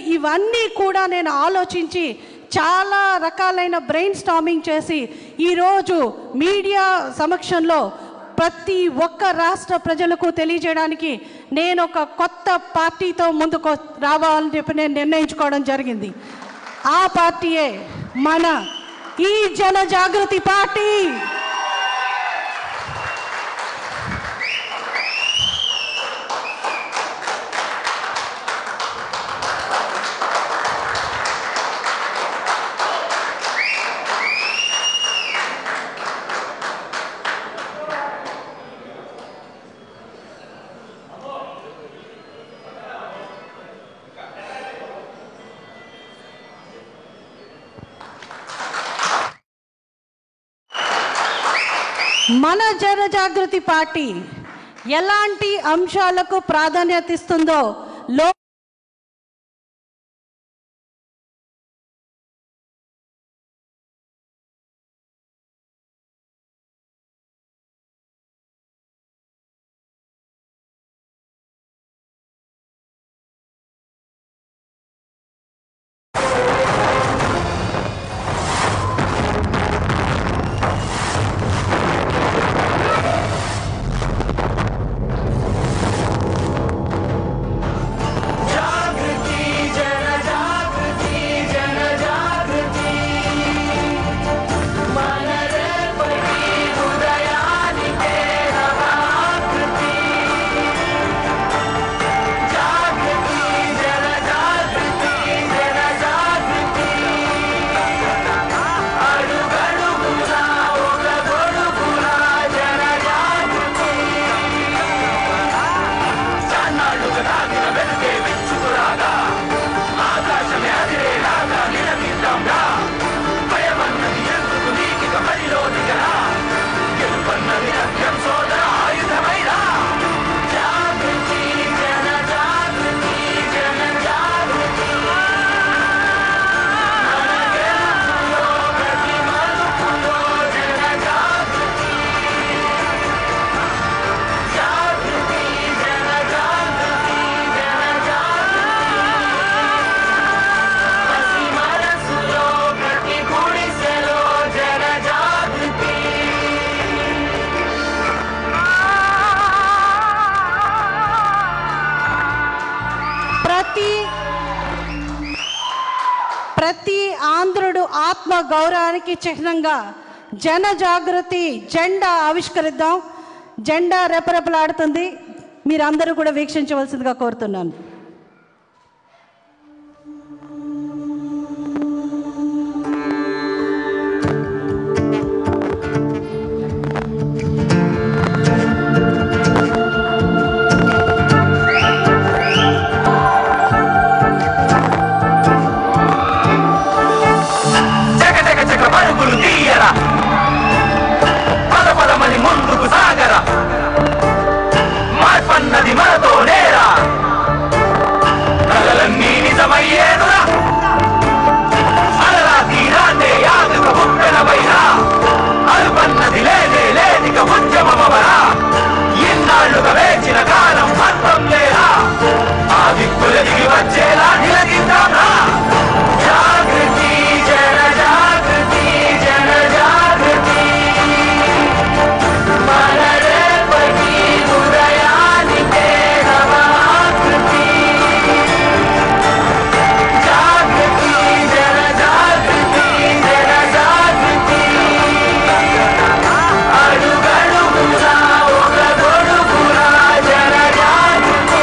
ఇవన్నీ కూడా నేను ఆలోచించి చాలా రకాలైన బ్రెయిన్ స్టామింగ్ చేసి ఈరోజు మీడియా సమక్షంలో ప్రతి ఒక్క రాష్ట్ర ప్రజలకు తెలియజేయడానికి నేను ఒక కొత్త పార్టీతో ముందుకు రావాలని చెప్పి నేను నిర్ణయించుకోవడం జరిగింది ఆ పార్టీయే మన ఈ జన జాగృతి పార్టీ మన జన జాగృతి పార్టీ ఎలాంటి అంశాలకు ప్రాధాన్యత ఇస్తుందో లో జాగృతి జన జాగృతి జన జాగృతి మన రేపటి ఉదయానికే నవాకృతి జాగృతి జన జాగృతి జన జాగృతి అడుగడుగునా ఒక గొడుగునా జన జాగృతి చాన్నాళ్ళుగా తాగిన వెలుగే వెచ్చుకురాగా ఆకాశమే అదిరేలాగా నిలబిద్దాంరా భయమన్నది ఎందుకు నీకిక బరిలో దిగరా గెలుపన్నది అత్యం సోదర ఆయుధమైరా జాగృతి జన జాగృతి జన జాగృతి మన గెలుపులో ప్రతి మలుపులో జన జాగృతి జాగృతి జన జాగృతి జన జాగృతి పసి మనసులో ప్రతి గుడిసెలో జన జాగృతి ప్రతి ప్రతి ఆంధ్రుడు ఆత్మ గౌరవానికి చిహ్నంగా జన జాగృతి జెండా ఆవిష్కరిద్దాం జెండా రెపరెపలాడుతుంది మీరందరూ కూడా వీక్షించవలసిందిగా కోరుతున్నాను జగ జగ జగ పరుగులు తీయరా పద పదమని ముందుకు సాగరా మార్పన్నది మనతో నేరా కలలన్నీ నిజమయ్యేనురా అలరా తీరాన్నే యాగక ముప్పెనవైనా అలుపన్నది లేనే లేనిక ఉద్యమమవరా ఇన్నాళ్ళుగా వేచిన కాలం అర్థం లేరా ఆ దిక్కుల దిగి వచ్చేలా నిలదిద్దాంరా జాగృతి జన జాగృతి జన జాగృతి మన రేపటి ఉదయానికే నవాకృతి జాగృతి జన జాగృతి జన జాగృతి అడుగడుగునా ఒక గొడుగునా జన జాగృతి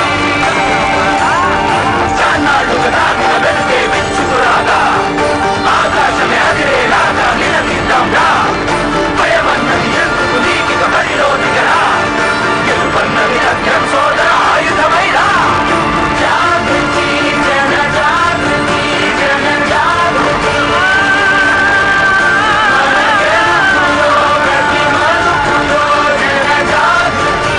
చాన్నాళ్ళుగా తాగిన వెలుగే వెచ్చుకురాగా ఆకాశమే అదిరేలాగా నిలబిద్దాంరా భయమన్నది ఎందుకు నీకిక బరిలో దిగరా గెలుపన్నది అత్యం సోదర ఆయుధమైరా జాగృతి జన జాగృతి జన జాగృతి మన గెలుపులో ప్రతి మలుపులో జన జాగృతి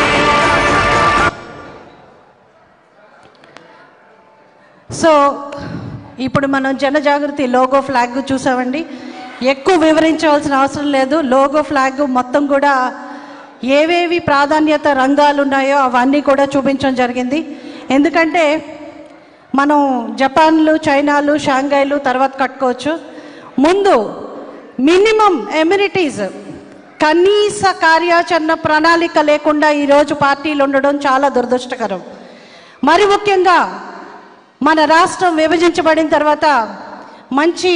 సో ఇప్పుడు మనం జనజాగృతి లోగో ఫ్లాగ్ చూసామండి ఎక్కువ వివరించవలసిన అవసరం లేదు లోగో ఫ్లాగ్ మొత్తం కూడా ఏవేవి ప్రాధాన్యత రంగాలు ఉన్నాయో అవన్నీ కూడా చూపించడం జరిగింది ఎందుకంటే మనం జపాన్లు చైనాలు షాంఘైలు తర్వాత కట్టుకోవచ్చు ముందు మినిమం ఎమ్యూనిటీస్ కనీస కార్యాచరణ ప్రణాళిక లేకుండా ఈరోజు పార్టీలు ఉండడం చాలా దురదృష్టకరం మరి ముఖ్యంగా మన రాష్ట్రం విభజించబడిన తర్వాత మంచి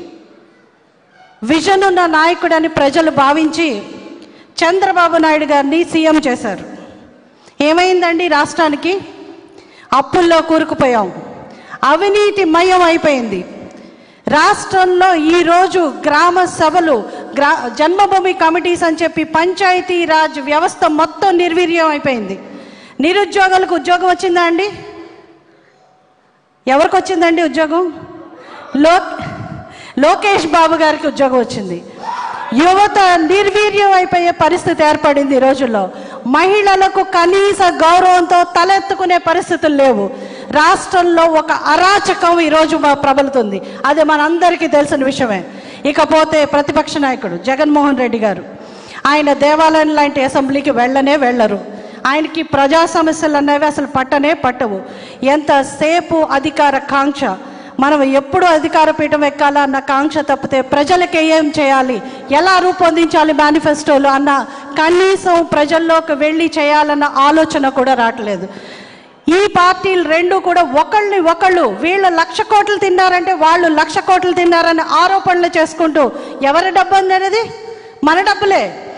విజన్ ఉన్న నాయకుడని ప్రజలు భావించి చంద్రబాబు నాయుడు గారిని సీఎం చేశారు ఏమైందండి రాష్ట్రానికి అప్పుల్లో కూరుకుపోయాం అవినీతి మయం అయిపోయింది రాష్ట్రంలో ఈరోజు గ్రామ సభలు గ్రా జన్మభూమి కమిటీస్ అని చెప్పి పంచాయతీ రాజ్ వ్యవస్థ మొత్తం నిర్వీర్యం అయిపోయింది నిరుద్యోగులకు ఉద్యోగం వచ్చిందా అండి ఎవరికి వచ్చిందండి ఉద్యోగం లో లోకేష్ బాబు గారికి ఉద్యోగం వచ్చింది యువత నిర్వీర్యం అయిపోయే పరిస్థితి ఏర్పడింది ఈ రోజుల్లో మహిళలకు కనీస గౌరవంతో తలెత్తుకునే పరిస్థితులు లేవు రాష్ట్రంలో ఒక అరాచకం ఈరోజు మా ప్రబలుతుంది అది మనందరికీ తెలిసిన విషయమే ఇకపోతే ప్రతిపక్ష నాయకుడు జగన్మోహన్ రెడ్డి గారు ఆయన దేవాలయం లాంటి అసెంబ్లీకి వెళ్ళనే వెళ్ళరు ఆయనకి ప్రజా సమస్యలు అనేవి అసలు పట్టనే పట్టవు ఎంతసేపు అధికార కాంక్ష మనం ఎప్పుడు అధికార పీఠం ఎక్కాలా అన్న కాంక్ష తప్పితే ప్రజలకి ఏం చేయాలి ఎలా రూపొందించాలి మేనిఫెస్టోలు అన్న కనీసం ప్రజల్లోకి వెళ్ళి చేయాలన్న ఆలోచన కూడా రావట్లేదు ఈ పార్టీలు రెండు కూడా ఒకళ్ళని ఒకళ్ళు వీళ్ళు లక్ష కోట్లు తిన్నారంటే వాళ్ళు లక్ష కోట్లు తిన్నారని ఆరోపణలు చేసుకుంటూ ఎవరి డబ్బు ఉంది అనేది మన డబ్బులే